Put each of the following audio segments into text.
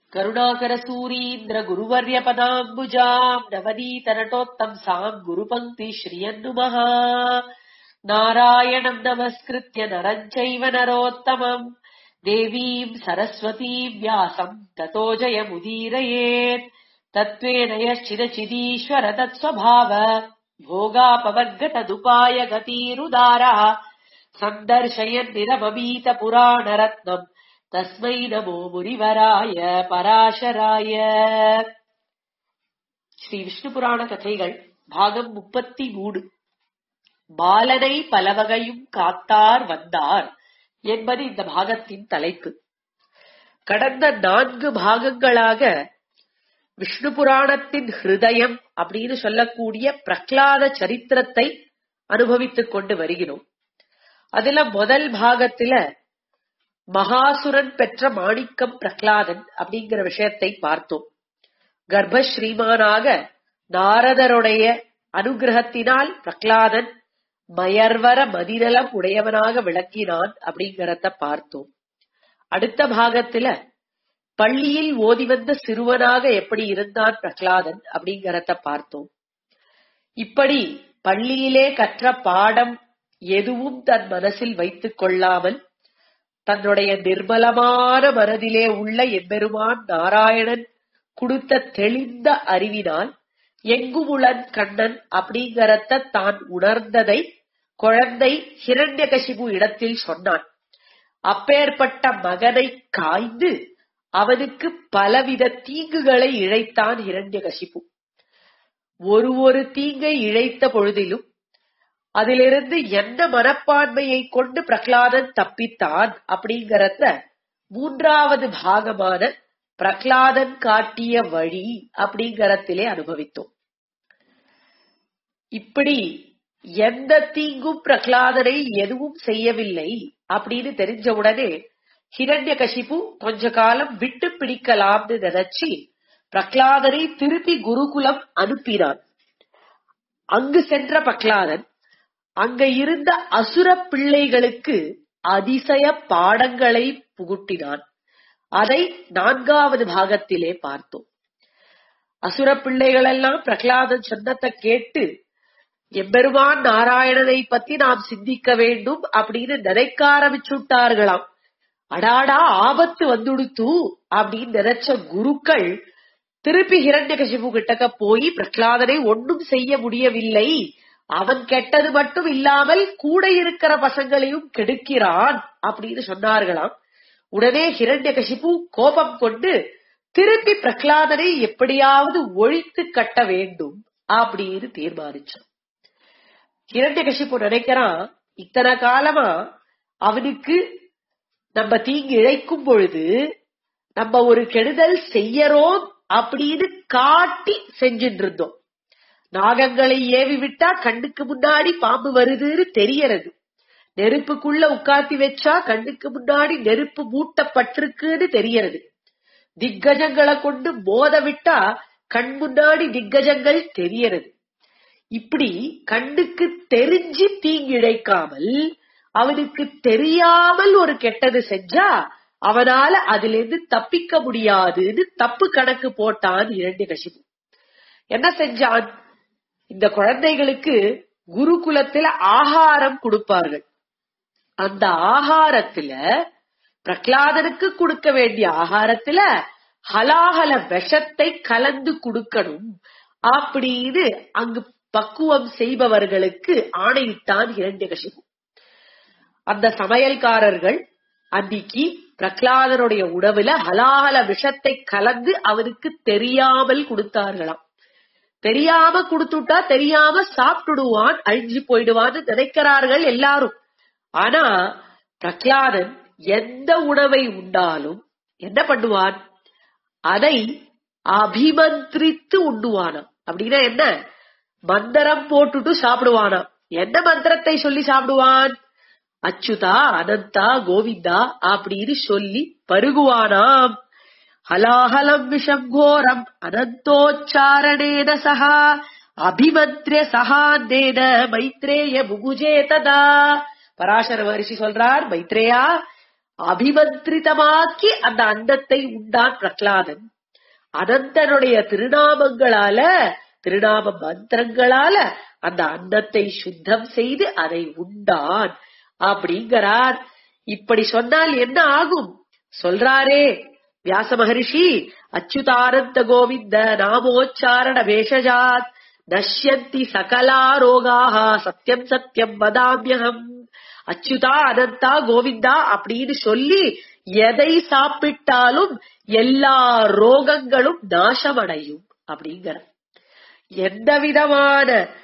கருணாகரசூரீந்திர குருவர்ய பதாம்புஜாம் நவநீதநட்டோத்தம்சாம் குருபங்கி ஸ்ரீயன்னுமः நாராயணம் நமஸ்கிருத்ய நரम् चैव நரோத்தமம் தேவீம் சரஸ்வதீம் வியாசம் ததோ ஜயமுதீரயேத் தத்வேன யश्चिदचिदीश्वर तत्स्वभाव भोगापवर्गतदुपाय गतीरुदारः सन्दर्शयन् निरममीत पुराणरत्नम् तस्मै नमो முனிவராய பராசராய ஸ்ரீ விஷ்ணு புராண கதைகள் பாகம் முப்பத்தி மூணு பாலனை பலவகையும் காத்தார் வந்தார் என்பது இந்த பாகத்தின் தலைப்பு கடந்த நான்கு பாகங்களாக விஷ்ணு புராணத்தின் ஹிருதயம் அப்படின்னு சொல்லக்கூடிய பிரகலாத சரித்திரத்தை அனுபவித்துக் கொண்டு வருகிறோம் அதுல முதல் பாகத்துல மகாசுரன் பெற்ற மாணிக்கம் பிரகலாதன் அப்படிங்கிற விஷயத்தை பார்த்தோம் கர்ப்பஸ்ரீமானாக நாரதருடைய அனுகிரகத்தினால் பிரகலாதன் மயர்வர மதிநலம் உடையவனாக விளங்கினான் அப்படிங்கறத பார்த்தோம் அடுத்த பாகத்துல பள்ளியில் ஓதி வந்த சிறுவனாக எப்படி இருந்தான் பிரகலாதன் அப்படிங்கறத பார்த்தோம் இப்படி பள்ளியிலே கற்ற பாடம் எதுவும் தன் மனசில் வைத்துக் கொள்ளாமல் தன்னுடைய நிர்மலமான மனதிலே உள்ள எம்பெருமான் நாராயணன் கொடுத்த தெளிந்த அறிவினால் எங்குமுளன் கண்ணன் அப்படிங்கறத தான் உணர்ந்ததை குழந்தை ஹிரண்யகசிபு இடத்தில் சொன்னான் அப்பேற்பட்ட மகனை காய்ந்து அவனுக்கு பலவித தீங்குகளை இழைத்தான் ஹிரண்யகசிபு ஒரு ஒரு தீங்கை இழைத்த பொழுதிலும் அதிலிருந்து என்ன மனப்பான்மையை கொண்டு பிரகலாதன் தப்பித்தான் அப்படிங்கறத மூன்றாவது பாகமான பிரகலாதன் காட்டிய வழி அப்படிங்கறத்திலே அனுபவித்தோம் இப்படி எந்த தீங்கும் பிரகலாதனை எதுவும் செய்யவில்லை அப்படின்னு தெரிஞ்ச உடனே ஹிரண்ய கசிபு கொஞ்ச காலம் விட்டு பிடிக்கலாம்னு நினைச்சு பிரகலாதனை திருப்பி குருகுலம் அனுப்பினான் அங்கு சென்ற பிரகலாதன் அங்க இருந்த அசுர பிள்ளைகளுக்கு அதிசய பாடங்களை புகுட்டினான் அதை நான்காவது பாகத்திலே பார்த்தோம் அசுர பிள்ளைகள் எல்லாம் பிரகலாதன் சொன்னத்தை கேட்டு எம்பெருமான் நாராயணனை பத்தி நாம் சிந்திக்க வேண்டும் அப்படின்னு நினைக்க ஆரம்பிச்சுட்டார்களாம் அடாடா ஆபத்து வந்துடுத்து அப்படின்னு நினைச்ச குருக்கள் திருப்பி ஹிரண்யகசிபு கிட்டக்க போய் பிரகலாதனை ஒன்றும் செய்ய முடியவில்லை அவன் கெட்டது மட்டும் இல்லாமல் கூட இருக்கிற பசங்களையும் கெடுக்கிறான் அப்படின்னு சொன்னார்களாம் உடனே ஹிரண்யகசிபு கோபம் கொண்டு திருப்பி பிரகலாதனை எப்படியாவது ஒழித்து கட்ட வேண்டும் அப்படின்னு தீர்மானிச்சான் ஹிரண்யகசிபு நினைக்கிறான் இத்தனை காலமா அவனுக்கு நம்ம தீங்கு இழைக்கும் பொழுது நம்ம ஒரு கெடுதல் செய்யறோம் அப்படின்னு காட்டி செஞ்சுட்டு இருந்தோம் நாகங்களை ஏவி விட்டா கண்ணுக்கு முன்னாடி பாம்பு வருதுன்னு தெரியறது நெருப்புக்குள்ள உட்காத்தி வச்சா கண்ணுக்கு முன்னாடி நெருப்பு மூட்டப்பட்டிருக்குன்னு தெரியறது திக்கஜங்களை கொண்டு மோத விட்டா கண் முன்னாடி திக்கஜங்கள் தெரியறது இப்படி கண்ணுக்கு தெரிஞ்சு தீங்கிழைக்காமல் அவனுக்கு தெரியாமல் ஒரு கெட்டது செஞ்சா அவனால அதுல இருந்து தப்பிக்க முடியாதுன்னு தப்பு கணக்கு போட்டான் இரண்டு கசிப்பு என்ன செஞ்சான் இந்த குழந்தைகளுக்கு குருகுலத்துல ஆகாரம் கொடுப்பார்கள் அந்த ஆகாரத்துல பிரகலாதனுக்கு கொடுக்க வேண்டிய ஆகாரத்துல ஹலாஹல விஷத்தை கலந்து கொடுக்கணும் அப்படின்னு அங்கு பக்குவம் செய்பவர்களுக்கு ஆணையிட்டான் இரண்யகசிபு அந்த சமையல்காரர்கள் அன்னைக்கு பிரகலாதனுடைய உணவுல ஹலாஹல விஷத்தை கலந்து அவனுக்கு தெரியாமல் கொடுத்தார்களாம் தெரியாம கொடுத்துட்டா தெரியாம சாப்பிட்டுடுவான் அழிஞ்சு போயிடுவான்னு நினைக்கிறார்கள் எல்லாரும் ஆனா பிரகலாதன் எந்த உணவை உண்டாலும் என்ன பண்ணுவான் அதை அபிமந்திரித்து உண்ணுவானாம் அப்படின்னா என்ன மந்திரம் போட்டுட்டு சாப்பிடுவானாம் என்ன மந்திரத்தை சொல்லி சாப்பிடுவான் அச்சுதா அனந்தா கோவிந்தா அப்படின்னு சொல்லி பருகுவானாம் ஹலாஹலம் விஷம் கோரம் அனந்தோச்சாரணேன சகா அபிமந்திரிய சகாந்தேன மைத்ரேய முகுஜே ததா பராசர மகரிஷி சொல்றார் மைத்ரேயா அபிமந்திரிதமாக்கி அந்த அண்டத்தை உண்டான் பிரகலாதன் அனந்தனுடைய திருநாமங்களால திருநாம மந்திரங்களால அந்த அன்னத்தை சுத்தம் செய்து அதை உண்டான் அப்படிங்கிறார் இப்படி சொன்னால் என்ன ஆகும் சொல்றாரே வியாச மகரிஷி அச்சுதானந்த கோவிந்த நாமோச்சாரண வேஷஜாத் நஷ்யந்தி சகலா ரோகாக சத்தியம் சத்தியம் வதாமியகம் அச்சுதா அனந்தா கோவிந்தா அப்படின்னு சொல்லி எதை சாப்பிட்டாலும் எல்லா ரோகங்களும் நாசமடையும் அப்படிங்கிற எந்த விதமான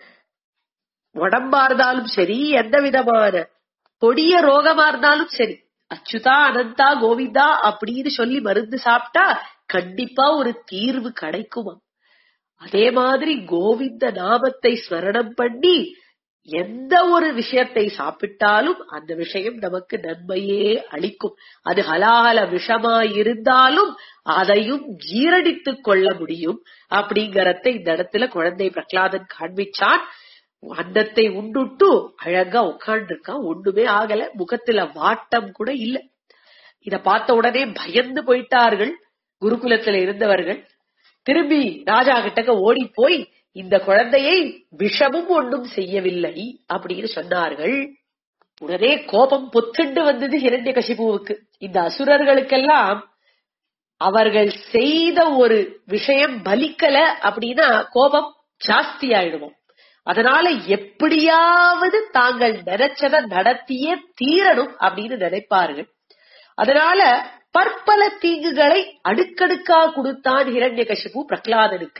உடம்பா இருந்தாலும் சரி எந்த விதமான கொடிய ரோகமா இருந்தாலும் சரி அச்சுதா அனந்தா கோவிந்தா அப்படின்னு சொல்லி மருந்து சாப்பிட்டா கண்டிப்பா ஒரு தீர்வு கிடைக்குமா அதே மாதிரி கோவிந்த நாமத்தை ஸ்மரணம் பண்ணி எந்த ஒரு விஷயத்தை சாப்பிட்டாலும் அந்த விஷயம் நமக்கு நன்மையே அளிக்கும் அது ஹலாஹல விஷமா இருந்தாலும் அதையும் ஜீரணித்துக் கொள்ள முடியும் அப்படிங்கறத இந்த இடத்துல குழந்தை பிரகலாதன் காண்பிச்சான் அன்னத்தை உண்டுட்டு அழகா உட்கார்ந்துருக்கான் ஒண்ணுமே ஆகல முகத்துல வாட்டம் கூட இல்ல இத பார்த்த உடனே பயந்து போயிட்டார்கள் குருகுலத்துல இருந்தவர்கள் திரும்பி ராஜா கிட்டக்க ஓடி போய் இந்த குழந்தையை விஷமும் ஒன்றும் செய்யவில்லை அப்படின்னு சொன்னார்கள் உடனே கோபம் பொத்துண்டு வந்தது ஹிரண்ய கசிபுவுக்கு இந்த அசுரர்களுக்கெல்லாம் அவர்கள் செய்த ஒரு விஷயம் பலிக்கல அப்படின்னா கோபம் ஜாஸ்தி ஆயிடுவோம் அதனால எப்படியாவது தாங்கள் நினைச்சத நடத்தியே தீரணும் அப்படின்னு நினைப்பார்கள் அதனால பற்பல தீங்குகளை அடுக்கடுக்கா கொடுத்தான் ஹிரண்ய கசிபு பிரகலாதனுக்கு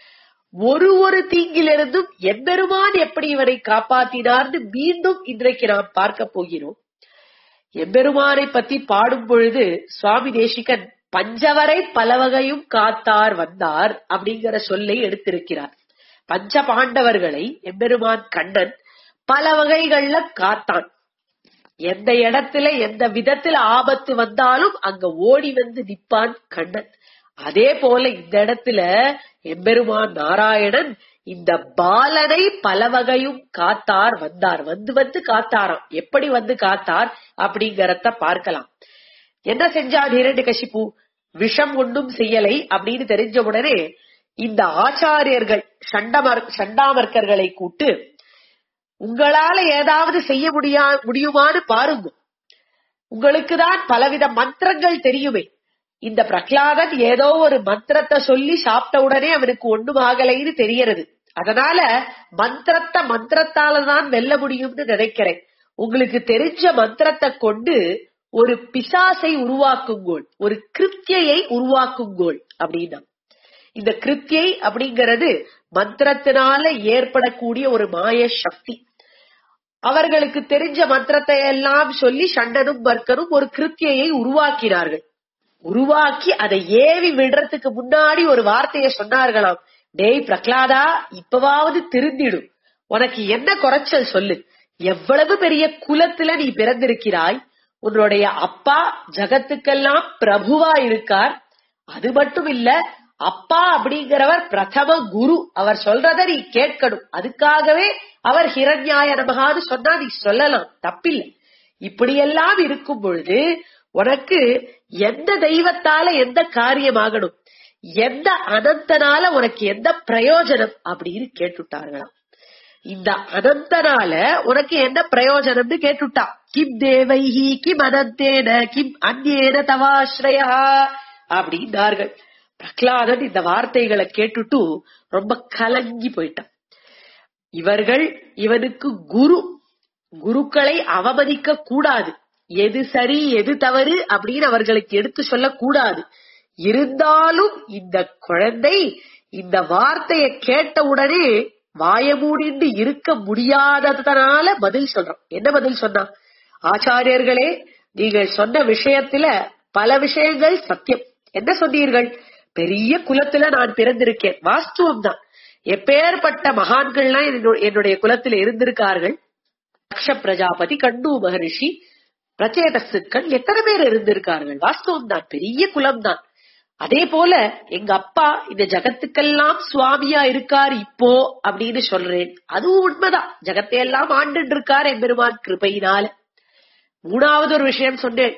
ஒரு ஒரு தீங்கிலிருந்தும் எம்பெருமான் எப்படி இவரை காப்பாத்தினார்னு மீண்டும் இன்றைக்கு நாம் பார்க்க போகிறோம் எம்பெருமானை பத்தி பாடும் பொழுது சுவாமி தேசிகன் பஞ்சவரை பலவகையும் காத்தார் வந்தார் அப்படிங்கிற சொல்லை எடுத்திருக்கிறார் பஞ்ச பாண்டவர்களை எம்பெருமான் கண்ணன் பல வகைகள்ல காத்தான் எந்த இடத்துல எந்த விதத்துல ஆபத்து வந்தாலும் அங்க ஓடி வந்து நிப்பான் கண்ணன் அதே போல இந்த இடத்துல எம்பெருமான் நாராயணன் இந்த பாலனை பல வகையும் காத்தார் வந்தார் வந்து வந்து காத்தாராம் எப்படி வந்து காத்தார் அப்படிங்கறத பார்க்கலாம் என்ன செஞ்சார் இரண்டு கசிப்பு விஷம் ஒன்றும் செய்யலை அப்படின்னு தெரிஞ்ச உடனே இந்த ஆச்சாரியர்கள் சண்டமர் சண்டாமர்க்கர்களை கூட்டு உங்களால ஏதாவது செய்ய முடியா முடியுமான்னு பாருங்க உங்களுக்கு தான் பலவித மந்திரங்கள் தெரியுமே இந்த பிரகலாதன் ஏதோ ஒரு மந்திரத்தை சொல்லி சாப்பிட்ட உடனே அவனுக்கு ஒண்ணும் ஆகலைன்னு தெரியறது அதனால மந்திரத்தை மந்திரத்தால தான் வெல்ல முடியும்னு நினைக்கிறேன் உங்களுக்கு தெரிஞ்ச மந்திரத்தை கொண்டு ஒரு பிசாசை உருவாக்குங்கோள் ஒரு கிருத்தியை உருவாக்குங்கோள் அப்படின்னா இந்த கிருத்தியை அப்படிங்கிறது மந்திரத்தினால ஏற்படக்கூடிய ஒரு மாய சக்தி அவர்களுக்கு தெரிஞ்ச மந்திரத்தை எல்லாம் சொல்லி சண்டனும் பர்க்கரும் ஒரு கிருத்தியை உருவாக்கினார்கள் உருவாக்கி அதை ஏவி விடுறதுக்கு முன்னாடி ஒரு வார்த்தையை சொன்னார்களாம் டேய் பிரகலாதா இப்பவாவது திருந்திடும் உனக்கு என்ன குறைச்சல் சொல்லு எவ்வளவு பெரிய குலத்துல நீ பிறந்திருக்கிறாய் உன்னுடைய அப்பா ஜகத்துக்கெல்லாம் பிரபுவா இருக்கார் அது மட்டும் இல்ல அப்பா அப்படிங்கிறவர் பிரதம குரு அவர் சொல்றத நீ கேட்கணும் அதுக்காகவே அவர் ஹிரண்யாய நமகான்னு சொன்னா நீ சொல்லலாம் தப்பில்லை இப்படியெல்லாம் இருக்கும் பொழுது உனக்கு எந்த தெய்வத்தால எந்த காரியமாகணும் எந்த அனந்தனால உனக்கு எந்த பிரயோஜனம் அப்படின்னு கேட்டுட்டார்களாம் இந்த அனந்தனால உனக்கு என்ன பிரயோஜனம்னு கேட்டுட்டா கிம் தேவைஹி கிம் அனந்தேன கிம் அந்நேன தவாஸ்ரயா அப்படின்னார்கள் பிரகலாதன் இந்த வார்த்தைகளை கேட்டுட்டு ரொம்ப கலங்கி போயிட்டான் இவர்கள் இவனுக்கு குரு குருக்களை அவமதிக்க கூடாது எது சரி எது தவறு அப்படின்னு அவர்களுக்கு எடுத்து சொல்ல கூடாது இருந்தாலும் இந்த குழந்தை இந்த வார்த்தையை கேட்ட உடனே வாய மூடிண்டு இருக்க முடியாததனால பதில் சொல்றான் என்ன பதில் சொன்னா ஆச்சாரியர்களே நீங்கள் சொன்ன விஷயத்துல பல விஷயங்கள் சத்தியம் என்ன சொன்னீர்கள் பெரிய குலத்துல நான் பிறந்திருக்கேன் வாஸ்துவம் தான் எப்பேற்பட்ட மகான்கள்லாம் என்னுடைய குலத்துல இருந்திருக்கார்கள் தக்ஷ பிரஜாபதி கண்டு மகரிஷி பிரச்சேதசுக்கள் எத்தனை பேர் இருந்திருக்கார்கள் வாஸ்தவம் தான் பெரிய குலம் தான் அதே போல எங்க அப்பா இந்த ஜகத்துக்கெல்லாம் சுவாமியா இருக்கார் இப்போ அப்படின்னு சொல்றேன் அதுவும் உண்மைதான் ஜகத்தை எல்லாம் ஆண்டு இருக்கார் எம்பெருமான் கிருபையினால மூணாவது ஒரு விஷயம் சொன்னேன்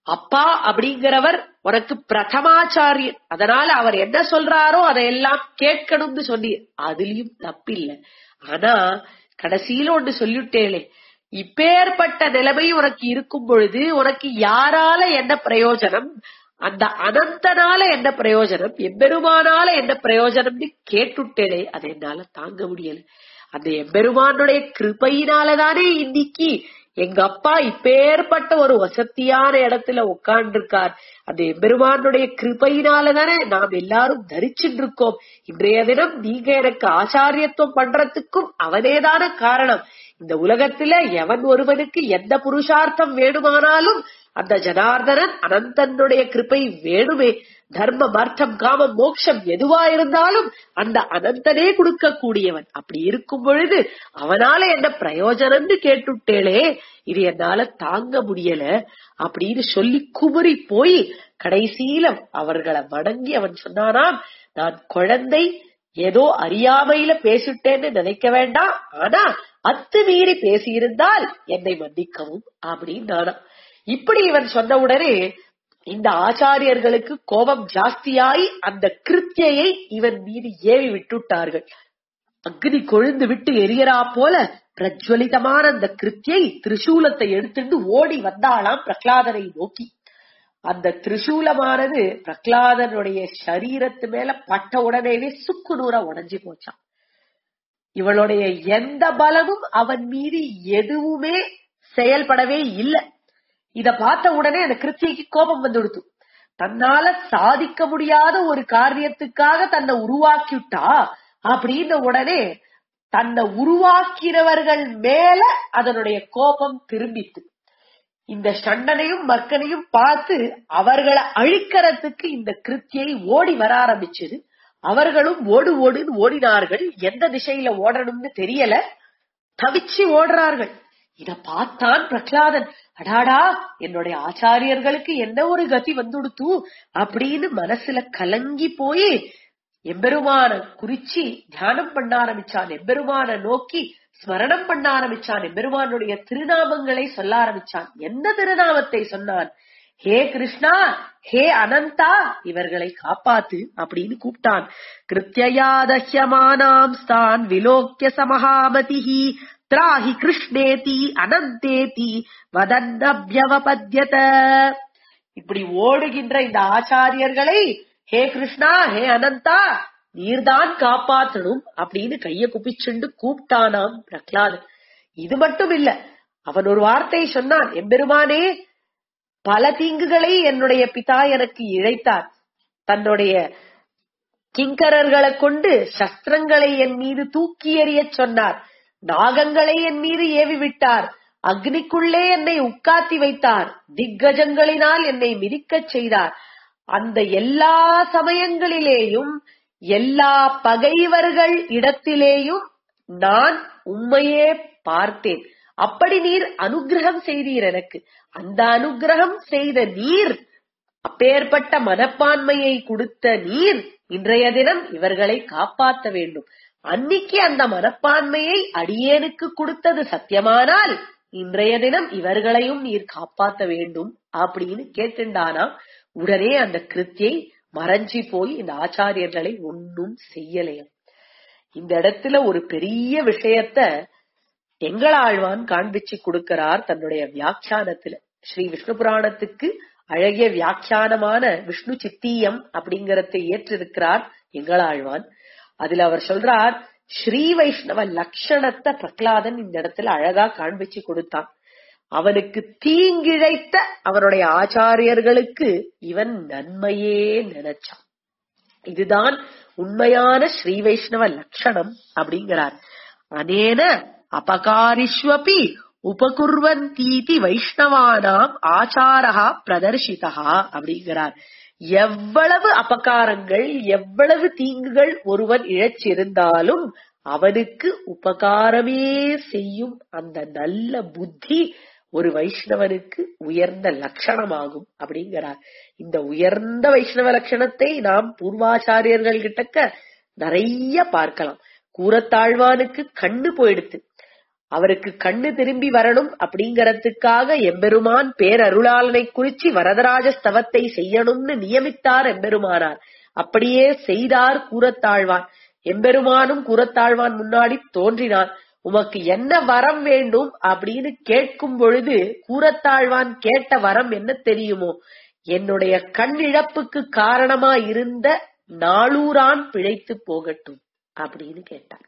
அப்பா அப்படிங்கிறவர் உனக்கு பிரதமாச்சாரியன் அதனால அவர் என்ன சொல்றாரோ அதையெல்லாம் கேட்கணும்னு சொன்னீர் அதுலயும் தப்பில்லை ஆனா கடைசியில ஒன்று சொல்லிட்டேளே இப்பேற்பட்ட நிலைமை உனக்கு இருக்கும் பொழுது உனக்கு யாரால என்ன பிரயோஜனம் அந்த அனந்தனால என்ன பிரயோஜனம் எம்பெருமானால என்ன பிரயோஜனம்னு கேட்டுட்டேனே அதை என்னால தாங்க முடியல அந்த எம்பெருமானுடைய கிருபையினாலதானே இன்னைக்கு எங்க அப்பா இப்பேற்பட்ட ஒரு வசதியான இடத்துல உட்கார்ந்துருக்கார் அந்த எம்பெருமானுடைய கிருபையினாலதானே நாம் எல்லாரும் தரிச்சுட்டு இருக்கோம் இன்றைய தினம் நீங்க எனக்கு ஆச்சாரியத்துவம் பண்றதுக்கும் அவனேதான காரணம் இந்த உலகத்துல எவன் ஒருவனுக்கு எந்த புருஷார்த்தம் வேணுமானாலும் அந்த ஜனார்தனன் அனந்தனுடைய கிருபை வேணுமே தர்மம் அர்த்தம் காமம் மோட்சம் எதுவா இருந்தாலும் அந்த அனந்தனே கொடுக்க கூடியவன் அப்படி இருக்கும் பொழுது அவனால என்ன பிரயோஜனம்னு கேட்டுட்டேளே இது என்னால தாங்க முடியல அப்படின்னு சொல்லி குமுறி போய் கடைசியில அவர்களை வணங்கி அவன் சொன்னானாம் நான் குழந்தை ஏதோ அறியாமையில பேசிட்டேன்னு நினைக்க வேண்டாம் ஆனா அத்துமீறி பேசியிருந்தால் என்னை மன்னிக்கவும் அப்படின்னு இப்படி இவன் சொன்ன உடனே இந்த ஆச்சாரியர்களுக்கு கோபம் ஜாஸ்தியாய் அந்த கிருத்தியை இவன் மீது ஏவி விட்டுட்டார்கள் அக்னி கொழுந்து விட்டு எரியறா போல பிரஜ்வலிதமான அந்த கிருத்தியை திரிசூலத்தை எடுத்துட்டு ஓடி வந்தாளாம் பிரகலாதனை நோக்கி அந்த திரிசூலமானது பிரகலாதனுடைய சரீரத்து மேல பட்ட உடனேவே சுக்கு நூறா உடஞ்சி போச்சான் இவளுடைய எந்த பலமும் அவன் மீது எதுவுமே செயல்படவே இல்லை இத பார்த்த உடனே அந்த கிருத்தியைக்கு கோபம் வந்துடுத்து தன்னால சாதிக்க முடியாத ஒரு காரியத்துக்காக தன்னை உருவாக்கிவிட்டா அப்படின்ன உடனே தன்னை உருவாக்கிறவர்கள் மேல அதனுடைய கோபம் திரும்பித்து இந்த சண்டனையும் மர்க்கனையும் பார்த்து அவர்களை அழிக்கிறதுக்கு இந்த கிருத்தியை ஓடி வர ஆரம்பிச்சது அவர்களும் ஓடு ஓடுன்னு ஓடினார்கள் எந்த திசையில ஓடணும்னு தெரியல தவிச்சு ஓடுறார்கள் இத பார்த்தான் பிரகலாதன் அடாடா என்னுடைய ஆச்சாரியர்களுக்கு என்ன ஒரு கதி வந்துடுத்து அப்படின்னு மனசுல கலங்கி போய் எம்பெருமான குறிச்சி தியானம் பண்ண ஆரம்பிச்சான் எம்பெருமான நோக்கி ஸ்மரணம் பண்ண ஆரம்பிச்சான் எம்பெருமானுடைய திருநாமங்களை சொல்ல ஆரம்பிச்சான் எந்த திருநாமத்தை சொன்னான் ஹே கிருஷ்ணா ஹே அனந்தா இவர்களை காப்பாத்து அப்படின்னு கூப்பிட்டான் கிருத்தியாதஹ்யமானாம் ஸ்தான் விலோக்கிய சமஹாமதிஹி திராஹி கிருஷ்ணேதி அனந்தேதி வதன்னபியவபத்யத இப்படி ஓடுகின்ற இந்த ஆச்சாரியர்களை ஹே கிருஷ்ணா ஹே அனந்தா நீர்தான் காப்பாத்தணும் அப்படின்னு கைய குப்பிச்சுண்டு கூப்பிட்டானாம் பிரகலாதன் இது மட்டும் இல்ல அவன் ஒரு வார்த்தை சொன்னான் எம்பெருமானே பல தீங்குகளை என்னுடைய பிதா எனக்கு இழைத்தார் தன்னுடைய கிங்கரர்களை கொண்டு சஸ்திரங்களை என் மீது தூக்கி எறிய சொன்னார் நாகங்களை என் மீது ஏவி விட்டார் அக்னிக்குள்ளே என்னை உட்காத்தி வைத்தார் திக்கஜங்களினால் என்னை மிதிக்கச் செய்தார் அந்த எல்லா சமயங்களிலேயும் எல்லா பகைவர்கள் இடத்திலேயும் நான் உண்மையே பார்த்தேன் அப்படி நீர் அனுகிரகம் செய்தீர் எனக்கு அந்த அனுகிரகம் செய்த நீர் அப்பேற்பட்ட மனப்பான்மையை கொடுத்த நீர் இன்றைய தினம் இவர்களை காப்பாற்ற வேண்டும் அன்னிக்கு அந்த மனப்பான்மையை அடியேனுக்கு கொடுத்தது சத்தியமானால் இன்றைய தினம் இவர்களையும் நீர் காப்பாற்ற வேண்டும் அப்படின்னு கேட்டுண்டானா உடனே அந்த கிருத்தியை மறைஞ்சி போய் இந்த ஆச்சாரியர்களை ஒன்னும் செய்யலையும் இந்த இடத்துல ஒரு பெரிய விஷயத்த எங்களாழ்வான் காண்பிச்சு கொடுக்கிறார் தன்னுடைய வியாக்கியானத்துல ஸ்ரீ விஷ்ணு புராணத்துக்கு அழகிய வியாக்கியானமான விஷ்ணு சித்தீயம் அப்படிங்கறதை ஏற்றிருக்கிறார் எங்களாழ்வான் அதுல அவர் சொல்றார் ஸ்ரீ வைஷ்ணவ லட்சணத்தை பிரகலாதன் இந்த இடத்துல அழகா காண்பிச்சு கொடுத்தான் அவனுக்கு தீங்கிழைத்த அவனுடைய ஆச்சாரியர்களுக்கு இவன் நன்மையே நினைச்சான் இதுதான் உண்மையான ஸ்ரீ வைஷ்ணவ லட்சணம் அப்படிங்கிறார் அனேன அபகாரிஷ்வபி உபகுர்வந்தீதி வைஷ்ணவானாம் ஆச்சாரகா பிரதர்ஷிதா அப்படிங்கிறார் எவ்வளவு அபகாரங்கள் எவ்வளவு தீங்குகள் ஒருவன் இழச்சிருந்தாலும் அவனுக்கு உபகாரமே செய்யும் அந்த நல்ல புத்தி ஒரு வைஷ்ணவனுக்கு உயர்ந்த லட்சணமாகும் அப்படிங்கிறார் இந்த உயர்ந்த வைஷ்ணவ லட்சணத்தை நாம் பூர்வாச்சாரியர்கள் கிட்டக்க நிறைய பார்க்கலாம் கூறத்தாழ்வானுக்கு கண்ணு போயிடுத்து அவருக்கு கண்ணு திரும்பி வரணும் அப்படிங்கறதுக்காக எம்பெருமான் பேரருளாளனை குறிச்சி வரதராஜ ஸ்தவத்தை செய்யணும்னு நியமித்தார் எம்பெருமானார் அப்படியே செய்தார் கூறத்தாழ்வான் எம்பெருமானும் கூறத்தாழ்வான் முன்னாடி தோன்றினான் உமக்கு என்ன வரம் வேண்டும் அப்படின்னு கேட்கும் பொழுது கூறத்தாழ்வான் கேட்ட வரம் என்ன தெரியுமோ என்னுடைய கண் இழப்புக்கு காரணமா இருந்த நாளூரான் பிழைத்து போகட்டும் அப்படின்னு கேட்டார்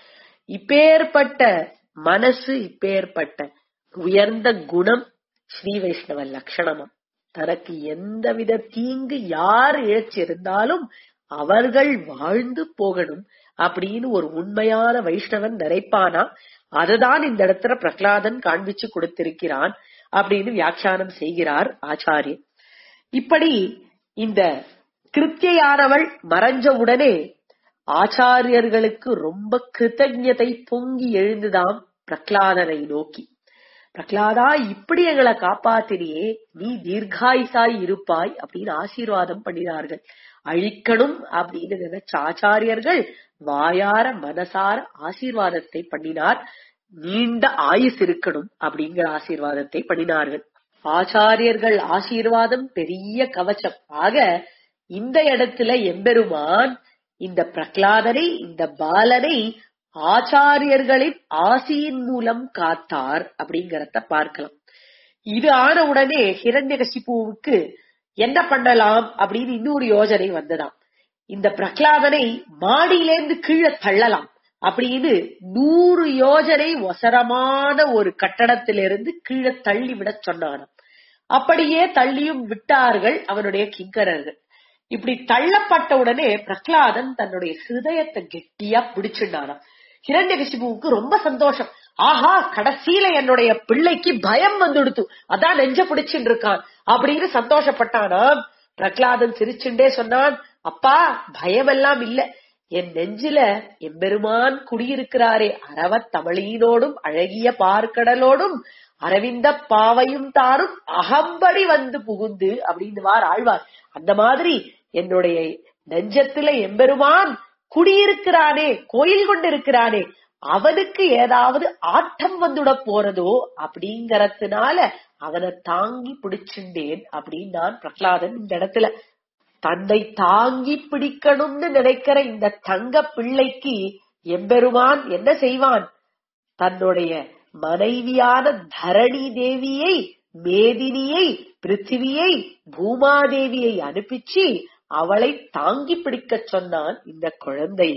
இப்பேற்பட்ட மனசு இப்பேற்பட்ட உயர்ந்த குணம் ஸ்ரீ வைஷ்ணவ லட்சணமா தனக்கு எந்தவித தீங்கு யார் இழைச்சிருந்தாலும் அவர்கள் வாழ்ந்து போகணும் அப்படின்னு ஒரு உண்மையான வைஷ்ணவன் நினைப்பானா அதுதான் இந்த இடத்துல பிரகலாதன் காண்பிச்சு கொடுத்திருக்கிறான் அப்படின்னு வியாக்கியானம் செய்கிறார் ஆச்சாரியன் இப்படி இந்த கிருத்தியானவள் மறைஞ்ச உடனே ஆச்சாரியர்களுக்கு ரொம்ப கிருத்தஜதை பொங்கி எழுந்துதாம் பிரகலாதனை நோக்கி பிரகலாதா இப்படி எங்களை காப்பாத்தினியே நீ தீர்காயுசாய் இருப்பாய் அப்படின்னு ஆசீர்வாதம் பண்ணினார்கள் அழிக்கணும் அப்படின்னு நினைச்ச ஆச்சாரியர்கள் வாயார மனசார ஆசீர்வாதத்தை பண்ணினார் நீண்ட ஆயுஸ் இருக்கணும் அப்படிங்கிற ஆசீர்வாதத்தை பண்ணினார்கள் ஆச்சாரியர்கள் ஆசீர்வாதம் பெரிய கவச்சம் ஆக இந்த இடத்துல எம்பெருமான் இந்த பிரகலாதனை இந்த பாலனை ஆச்சாரியர்களின் ஆசியின் மூலம் காத்தார் அப்படிங்கறத பார்க்கலாம் இது ஆன உடனே ஹிரண்யகசிபுவுக்கு என்ன பண்ணலாம் அப்படின்னு இன்னொரு யோஜனை வந்ததாம் இந்த பிரகலாதனை மாடியிலேந்து கீழே தள்ளலாம் அப்படின்னு நூறு யோஜனை ஒசரமான ஒரு கட்டடத்திலிருந்து கீழே தள்ளி விட சொன்னானாம் அப்படியே தள்ளியும் விட்டார்கள் அவனுடைய கிங்கரர்கள் இப்படி தள்ளப்பட்ட உடனே பிரகலாதன் தன்னுடைய ஹிருதயத்தை கெட்டியா பிடிச்சிருந்தானாம் ஹிரண்யகசிபுவுக்கு ரொம்ப சந்தோஷம் ஆஹா கடைசியில என்னுடைய பிள்ளைக்கு பயம் வந்துடுத்து அதான் நெஞ்ச பிடிச்சுட்டு இருக்கான் அப்படின்னு சந்தோஷப்பட்டானாம் பிரகலாதன் சிரிச்சுண்டே சொன்னான் அப்பா பயமெல்லாம் இல்ல என் நெஞ்சில எம்பெருமான் குடியிருக்கிறாரே அரவத் தமிழீனோடும் அழகிய பார்க்கடலோடும் அரவிந்த பாவையும் தாரும் அகம்படி வந்து புகுந்து அப்படின்னு வார் ஆழ்வார் அந்த மாதிரி என்னுடைய நெஞ்சத்துல எம்பெருமான் குடியிருக்கிறானே கோயில் கொண்டிருக்கிறானே அவனுக்கு ஏதாவது ஆட்டம் வந்துட போறதோ அப்படிங்கறதுனால அவனை தாங்கி பிடிச்சுண்டேன் அப்படின்னு நான் பிரகலாதன் இந்த இடத்துல தன்னை தாங்கி பிடிக்கணும்னு நினைக்கிற இந்த தங்க பிள்ளைக்கு எம்பெருமான் என்ன செய்வான் தன்னுடைய மனைவியான தரணி தேவியை மேதினியை பிருத்திவியை பூமாதேவியை அனுப்பிச்சு அவளை தாங்கி பிடிக்க சொன்னான் இந்த குழந்தை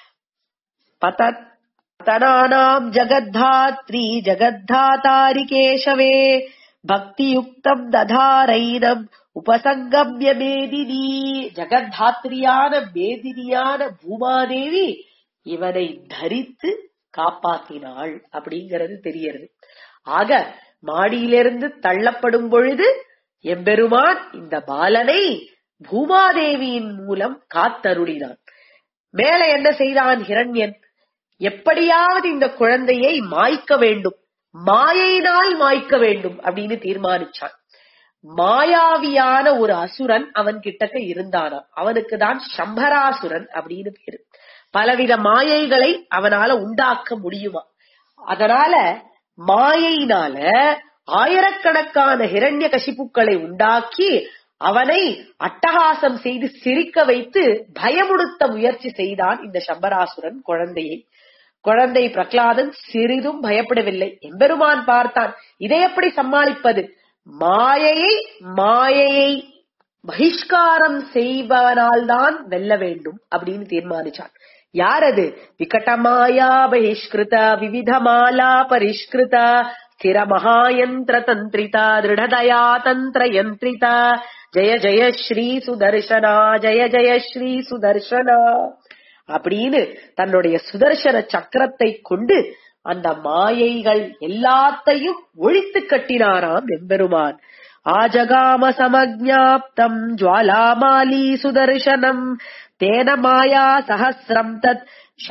பதனானாம் ஜகத்தாத்ரி ஜகத்தாதாரி கேசவே பக்தியுக்தம் ததாரைனம் உபசங்கம்ய மேதினி ஜகத்தாத்ரியான மேதினியான பூமாதேவி இவனை தரித்து காப்பாத்தினாள் அப்படிங்கிறது தெரியறது ஆக மாடியிலிருந்து தள்ளப்படும் பொழுது எம்பெருமான் இந்த பாலனை பூமாதேவியின் மூலம் காத்தருளினான் மேல என்ன செய்தான் ஹிரண்யன் எப்படியாவது இந்த குழந்தையை மாய்க்க வேண்டும் மாயையினால் மாய்க்க வேண்டும் அப்படின்னு தீர்மானிச்சான் மாயாவியான ஒரு அசுரன் அவன் கிட்டக்க இருந்தானாம் அவனுக்கு தான் சம்பராசுரன் அப்படின்னு பேரு பலவித மாயைகளை அவனால உண்டாக்க முடியுமா அதனால மாயையினால ஆயிரக்கணக்கான ஹிரண்ய கசிப்புக்களை உண்டாக்கி அவனை அட்டகாசம் செய்து சிரிக்க வைத்து பயமுடுத்த முயற்சி செய்தான் இந்த சம்பராசுரன் குழந்தையை குழந்தை பிரகலாதன் சிறிதும் பயப்படவில்லை எம்பெருமான் பார்த்தான் இதை எப்படி சமாளிப்பது மாயையை மாயையை பகிஷ்காரம் செய்வனால்தான் வெல்ல வேண்டும் அப்படின்னு தீர்மானிச்சான் யார் அது விகடமாயா பகிஷ்கிருத விவிதமாலா பரிஷ்கிருத ஸ்திர மகாயந்திர தந்திரிதா திருடதயா தந்திர யந்திரிதா ஜெய ஜெய ஸ்ரீ சுதர்சனா ஜெய ஜெய ஸ்ரீ சுதர்சனா அப்படின்னு தன்னுடைய சுதர்சன சக்கரத்தை கொண்டு அந்த மாயைகள் எல்லாத்தையும் ஒழித்து கட்டினாராம் எம்பெருமான் ஆஜகாம சமஜாப்தம் ஜுவாலாமாலி சுதர்சனம் தேன மாயா சஹசிரம் தத்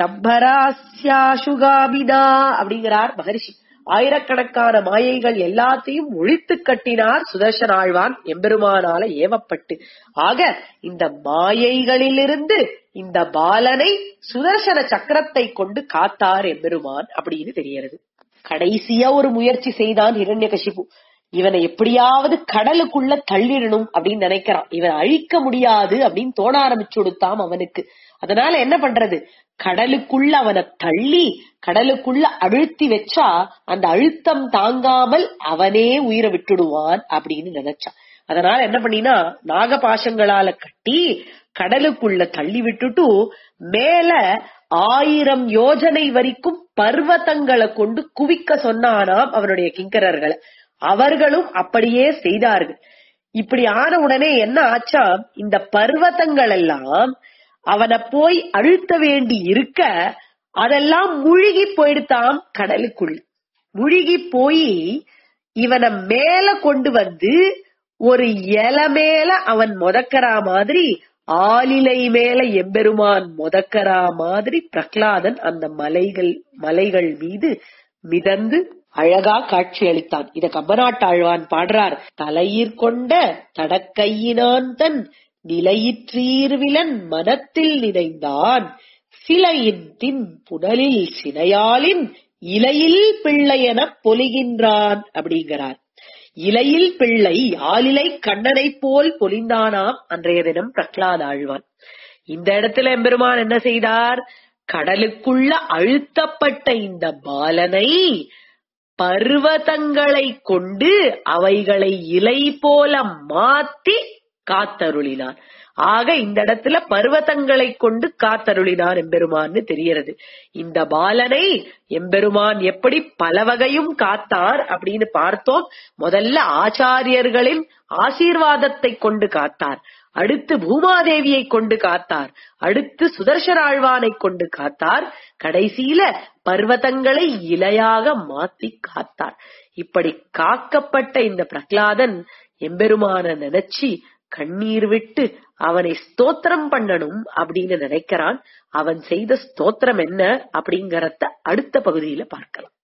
சம்பராஸ்யாசுகாமினா அப்படிங்கிறார் மகரிஷி ஆயிரக்கணக்கான மாயைகள் எல்லாத்தையும் ஒழித்து கட்டினார் சுதர்சன ஆழ்வான் எம்பெருமானால ஏவப்பட்டு ஆக இந்த மாயைகளிலிருந்து இந்த பாலனை சுதர்சன சக்கரத்தை கொண்டு காத்தார் எம்பெருமான் அப்படின்னு தெரியறது கடைசியா ஒரு முயற்சி செய்தான் ஹிரண்யகசிபு இவனை எப்படியாவது கடலுக்குள்ள தள்ளிடணும் அப்படின்னு நினைக்கிறான் இவன் அழிக்க முடியாது அப்படின்னு தோண ஆரம்பிச்சு கொடுத்தாம் அவனுக்கு அதனால என்ன பண்றது கடலுக்குள்ள அவனை தள்ளி கடலுக்குள்ள அழுத்தி வச்சா அந்த அழுத்தம் தாங்காமல் அவனே உயிரை விட்டுடுவான் அப்படின்னு நினைச்சான் அதனால என்ன பண்ணினா நாகபாசங்களால கட்டி கடலுக்குள்ள தள்ளி விட்டுட்டு மேல ஆயிரம் யோஜனை வரைக்கும் பர்வதங்களை கொண்டு குவிக்க சொன்னானாம் அவனுடைய கிங்கரர்களை அவர்களும் அப்படியே செய்தார்கள் இப்படி ஆன உடனே என்ன ஆச்சா இந்த பர்வதங்கள் எல்லாம் அவனை போய் அழுத்த வேண்டி இருக்க அதெல்லாம் முழுகி போயிடுத்தாம் கடலுக்குள் முழுகி போய் இவனை மேல கொண்டு வந்து ஒரு இலை மேல அவன் முதக்கறா மாதிரி ஆலிலை மேல எம்பெருமான் முதக்கறா மாதிரி பிரகலாதன் அந்த மலைகள் மலைகள் மீது மிதந்து அழகா காட்சி அளித்தான் இத கம்பநாட்டாழ்வான் பாடுறார் தலையிற் கொண்ட தடக்கையினான் தன் நிலையிற்றீர்விலன் மனத்தில் நினைந்தான் சிலையின் தின் புனலில் சினையாலின் இலையில் பிள்ளை எனப் பொலிகின்றான் அப்படிங்கிறார் இலையில் பிள்ளை ஆலிலை கண்ணனைப் போல் பொலிந்தானாம் அன்றைய தினம் பிரகலாத ஆழ்வான் இந்த இடத்துல எம்பெருமான் என்ன செய்தார் கடலுக்குள்ள அழுத்தப்பட்ட இந்த பாலனை பர்வதங்களை கொண்டு அவைகளை இலை போல மாத்தி காத்தருளினார் ஆக இந்த இடத்துல பர்வதங்களை கொண்டு காத்தருளினார் எம்பெருமான்னு தெரியறது இந்த பாலனை எம்பெருமான் எப்படி பல வகையும் காத்தார் அப்படின்னு பார்த்தோம் முதல்ல ஆச்சாரியர்களின் ஆசீர்வாதத்தை கொண்டு காத்தார் அடுத்து பூமாதேவியை கொண்டு காத்தார் அடுத்து சுதர்ஷனாழ்வானை கொண்டு காத்தார் கடைசியில பர்வதங்களை இலையாக மாத்தி காத்தார் இப்படி காக்கப்பட்ட இந்த பிரகலாதன் எம்பெருமான நினைச்சு கண்ணீர் விட்டு அவனை ஸ்தோத்திரம் பண்ணணும் அப்படின்னு நினைக்கிறான் அவன் செய்த ஸ்தோத்திரம் என்ன அப்படிங்கறத அடுத்த பகுதியில பார்க்கலாம்